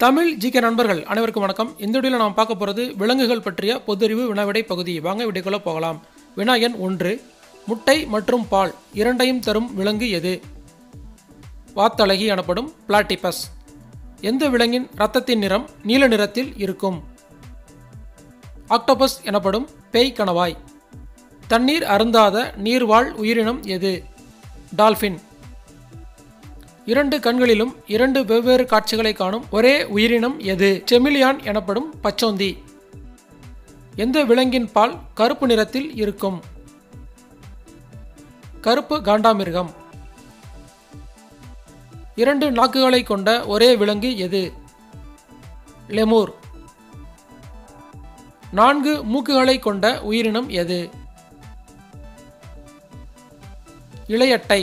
Tamil GK நண்பர்கள் அனைவருக்கும் வணக்கம் இந்த வீடியோவில் நாம் பார்க்க போகிறது விலங்குகள் பற்றிய பொதுறிவு வினாவிடை பகுதி வாங்க வீடியோக்குள்ள போகலாம் வினா எண் ஒன்று முட்டை மற்றும் பால் இரண்டையும் தரும் விலங்கு எது வாத்தழகி எனப்படும் பிளாட்டிபஸ் எந்த விலங்கின் இரத்தத்தின் நிறம் நீல நிறத்தில் இருக்கும் ஆக்டோபஸ் எனப்படும் பேய் கணவாய் தண்ணீர் அருந்தாத நீர்வாழ் உயிரினம் எது டால்பின் இரண்டு கண்களிலும் இரண்டு வெவ்வேறு காட்சிகளை காணும் ஒரே உயிரினம் எது செமிலியான் எனப்படும் பச்சோந்தி எந்த விலங்கின் பால் கருப்பு நிறத்தில் இருக்கும் கருப்பு காண்டாமிருகம் இரண்டு நாக்குகளை கொண்ட ஒரே விலங்கு எது லெமூர் நான்கு மூக்குகளை கொண்ட உயிரினம் எது இளையட்டை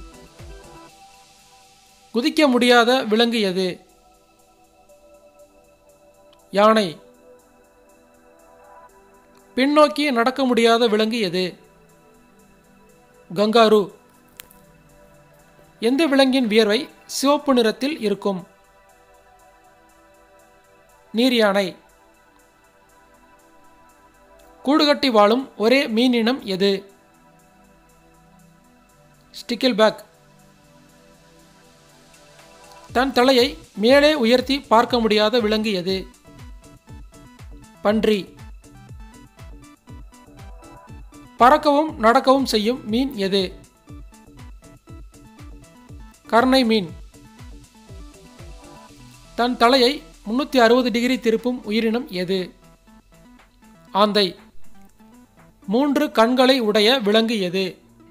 குதிக்க முடியாத விலங்கு எது யானை பின்னோக்கி நடக்க முடியாத விலங்கு எது கங்காரு எந்த விலங்கின் வியர்வை சிவப்பு நிறத்தில் இருக்கும் நீர் யானை கூடுகட்டி வாழும் ஒரே மீனினம் எது ஸ்டிக்கில் பேக் தன் தலையை மேலே உயர்த்தி பார்க்க முடியாத விலங்கு எது பன்றி பறக்கவும் நடக்கவும் செய்யும் மீன் எது கர்ணை மீன் தன் தலையை முன்னூற்றி அறுபது டிகிரி திருப்பும் உயிரினம் எது ஆந்தை மூன்று கண்களை உடைய விலங்கு எது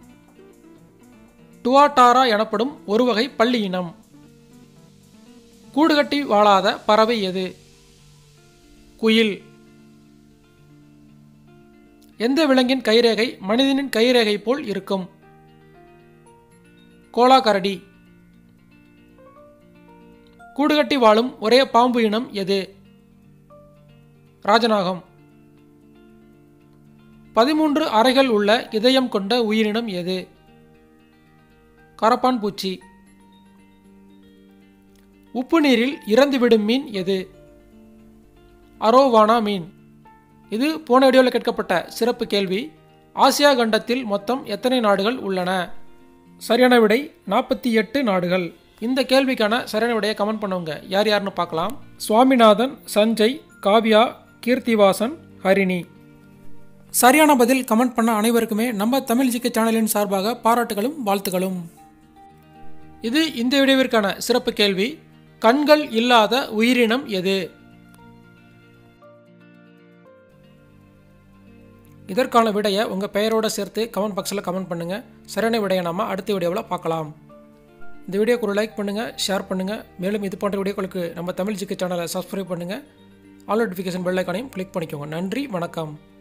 டுவாட்டாரா எனப்படும் ஒரு வகை பள்ளி இனம் கூடுகட்டி வாழாத பறவை எது குயில் எந்த விலங்கின் கைரேகை மனிதனின் கைரேகை போல் இருக்கும் கோலா கரடி கூடுகட்டி வாழும் ஒரே பாம்பு இனம் எது ராஜநாகம் பதிமூன்று அறைகள் உள்ள இதயம் கொண்ட உயிரினம் எது கரப்பான் பூச்சி உப்பு நீரில் இறந்துவிடும் மீன் எது அரோவானா மீன் இது போன வீடியோவில் கேட்கப்பட்ட சிறப்பு கேள்வி ஆசியா கண்டத்தில் மொத்தம் எத்தனை நாடுகள் உள்ளன சரியான விடை நாற்பத்தி எட்டு நாடுகள் இந்த கேள்விக்கான சரியான விடையை கமெண்ட் பண்ணவங்க யார் யாருன்னு பார்க்கலாம் சுவாமிநாதன் சஞ்சய் காவ்யா கீர்த்திவாசன் ஹரிணி சரியான பதில் கமெண்ட் பண்ண அனைவருக்குமே நம்ம தமிழ் ஜிகே சேனலின் சார்பாக பாராட்டுகளும் வாழ்த்துகளும் இது இந்த வீடியோவிற்கான சிறப்பு கேள்வி கண்கள் இல்லாத உயிரினம் எது இதற்கான விடையை உங்கள் பெயரோட சேர்த்து கமெண்ட் பாக்ஸில் கமெண்ட் பண்ணுங்கள் சரியான விடையை நம்ம அடுத்த வீடியோவில் பார்க்கலாம் இந்த வீடியோக்கு ஒரு லைக் பண்ணுங்கள் ஷேர் பண்ணுங்கள் மேலும் இது போன்ற வீடியோக்களுக்கு நம்ம தமிழ் ஜிகே சேனலை சப்ஸ்கிரைப் பண்ணுங்கள் ஆல் நோட்டிஃபிகேஷன் பெல் ஐக்கானையும் கிளிக் பண்ணிக்கோங்க நன்றி வணக்கம்